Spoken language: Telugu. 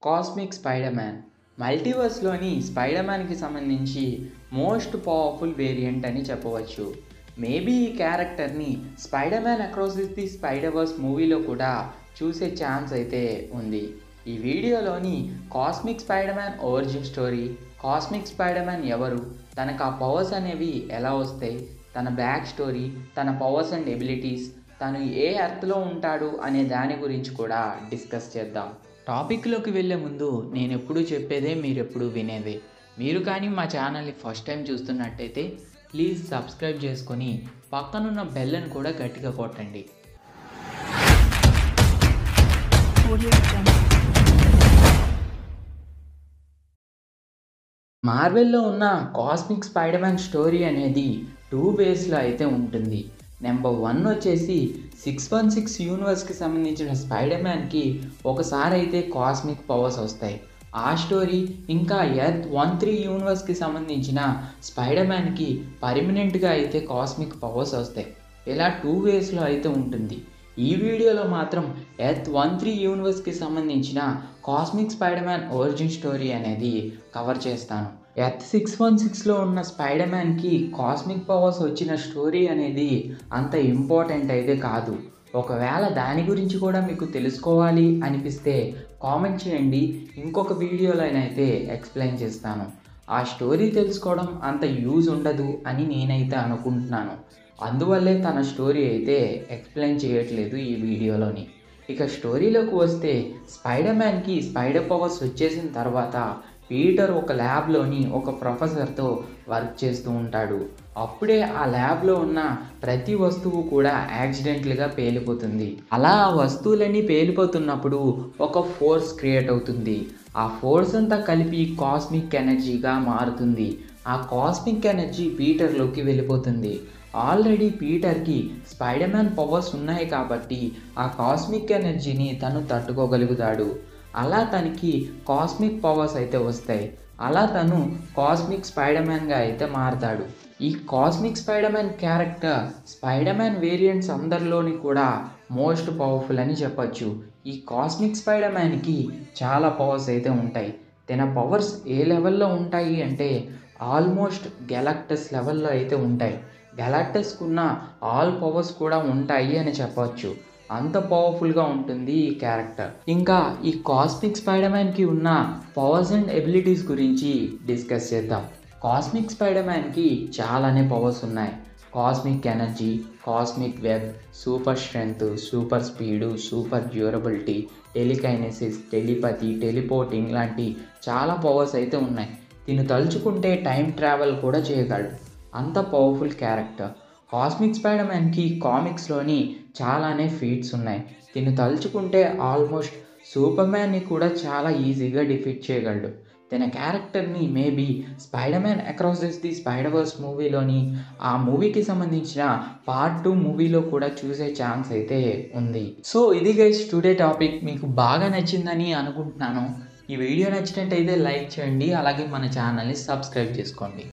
కాస్మిక్ స్పైడర్ మ్యాన్ మల్టీవర్స్లోని స్పైడర్ మ్యాన్కి సంబంధించి మోస్ట్ పవర్ఫుల్ వేరియంట్ అని చెప్పవచ్చు మేబీ ఈ క్యారెక్టర్ని spider man across the spiderverse మూవీలో కూడా చూసే ఛాన్స్ అయితే ఉంది ఈ వీడియోలోని cosmic spider man origin story cosmic spider man ఎవరు తనకు ఆ పవర్స్ అనేవి ఎలా వస్తాయి తన బ్యాక్ స్టోరీ తన పవర్స్ అండ్ ఎబిలిటీస్ తను ఏ అర్థలో ఉంటాడు అనే దాని గురించి కూడా డిస్కస్ చేద్దాం టాపిక్లోకి వెళ్ళే ముందు నేను ఎప్పుడూ చెప్పేదే మీరు ఎప్పుడు వినేదే మీరు కానీ మా ఛానల్ని ఫస్ట్ టైం చూస్తున్నట్టయితే ప్లీజ్ సబ్స్క్రైబ్ చేసుకొని పక్కనున్న బెల్లను కూడా గట్టిగా కొట్టండి Audio Jungle. మార్వెల్లో ఉన్న కాస్మిక్ స్పైడర్ మ్యాన్ స్టోరీ అనేది టూ వేస్లో అయితే ఉంటుంది నెంబర్ వన్ వచ్చేసి సిక్స్ వన్ సిక్స్ యూనివర్స్కి సంబంధించిన స్పైడర్ మ్యాన్కి ఒకసారి అయితే కాస్మిక్ పవర్స్ వస్తాయి ఆ స్టోరీ ఇంకా ఎర్త్ వన్ త్రీ యూనివర్స్కి సంబంధించిన స్పైడర్ మ్యాన్కి పర్మనెంట్గా అయితే కాస్మిక్ పవర్స్ వస్తాయి ఇలా టూ వేస్లో అయితే ఉంటుంది ఈ వీడియోలో మాత్రం ఎర్త్ వన్ త్రీ యూనివర్స్కి సంబంధించిన cosmic spider man origin story అనేది కవర్ చేస్తాను ఎర్త్ సిక్స్ వన్ సిక్స్లో ఉన్న స్పైడర్ మ్యాన్కి కాస్మిక్ పవర్స్ వచ్చిన స్టోరీ అనేది అంత ఇంపార్టెంట్ అయితే కాదు ఒకవేళ దాని గురించి కూడా మీకు తెలుసుకోవాలి అనిపిస్తే కామెంట్ చేయండి ఇంకొక వీడియోలోనైతే ఎక్స్ప్లెయిన్ చేస్తాను ఆ స్టోరీ తెలుసుకోవడం అంత యూజ్ ఉండదు అని నేనైతే అనుకుంటున్నాను అందువల్లే తన స్టోరీ అయితే ఎక్స్ప్లెయిన్ చేయట్లేదు ఈ వీడియోలోని ఇక స్టోరీలోకి వస్తే స్పైడర్ మ్యాన్కి స్పైడర్ పవర్స్ వచ్చేసిన తర్వాత పీటర్ ఒక ల్యాబ్లోని ఒక ప్రొఫెసర్తో వర్క్ చేస్తూ ఉంటాడు అప్పుడే ఆ ల్యాబ్లో ఉన్న ప్రతి వస్తువు కూడా యాక్సిడెంట్లుగా పేలిపోతుంది అలా ఆ వస్తువులన్నీ పేలిపోతున్నప్పుడు ఒక ఫోర్స్ క్రియేట్ అవుతుంది ఆ ఫోర్స్ అంతా కలిపి కాస్మిక్ ఎనర్జీగా మారుతుంది ఆ కాస్మిక్ ఎనర్జీ పీటర్లోకి వెళ్ళిపోతుంది ఆల్రెడీ పీటర్కి స్పైడర్ మ్యాన్ పవర్స్ ఉన్నాయి కాబట్టి ఆ కాస్మిక్ ఎనర్జీని తను తట్టుకోగలుగుతాడు అలా తనకి కాస్మిక్ పవర్స్ అయితే వస్తాయి అలా తను కాస్మిక్ స్పైడర్ మ్యాన్గా అయితే మారతాడు ఈ cosmic spider man character spider man variants అందరిలోని కూడా మోస్ట్ పవర్ఫుల్ అని చెప్పొచ్చు ఈ కాస్మిక్ స్పైడర్ మ్యాన్కి చాలా పవర్స్ అయితే ఉంటాయి తన పవర్స్ ఏ లెవెల్లో ఉంటాయి అంటే ఆల్మోస్ట్ గెలాక్టస్ లెవెల్లో అయితే ఉంటాయి గెలాక్టస్కున్న ఆల్ పవర్స్ కూడా ఉంటాయి అని చెప్పవచ్చు అంత పవర్ఫుల్గా ఉంటుంది ఈ క్యారెక్టర్ ఇంకా ఈ కాస్మిక్ స్పైడర్ మ్యాన్కి ఉన్న పవర్స్ అండ్ ఎబిలిటీస్ గురించి డిస్కస్ చేద్దాం కాస్మిక్ స్పైడర్ మ్యాన్కి చాలానే పవర్స్ ఉన్నాయి cosmic energy cosmic web super strength super speed super durability telekinesis telepathy teleporting లాంటి చాలా పవర్స్ అయితే ఉన్నాయి దీన్ని తలుచుకుంటే టైం ట్రావెల్ కూడా చేయగలడు అంత పవర్ఫుల్ క్యారెక్టర్ కాస్మిక్ స్పైడర్ మ్యాన్కి కామిక్స్లోని చాలానే ఫీట్స్ ఉన్నాయి దీన్ని తలుచుకుంటే ఆల్మోస్ట్ సూపర్ మ్యాన్ని కూడా చాలా ఈజీగా డిఫీట్ చేయగలడు తన క్యారెక్టర్ని maybe spider man across this the spiderverse మూవీలోని ఆ మూవీకి సంబంధించిన పార్ట్ టూ మూవీలో కూడా చూసే ఛాన్స్ అయితే ఉంది సో ఇది గైస్ టుడే టాపిక్ మీకు బాగా నచ్చిందని అనుకుంటున్నాను ఈ వీడియో నచ్చినట్టయితే లైక్ చేయండి అలాగే మన ఛానల్ని సబ్స్క్రైబ్ చేసుకోండి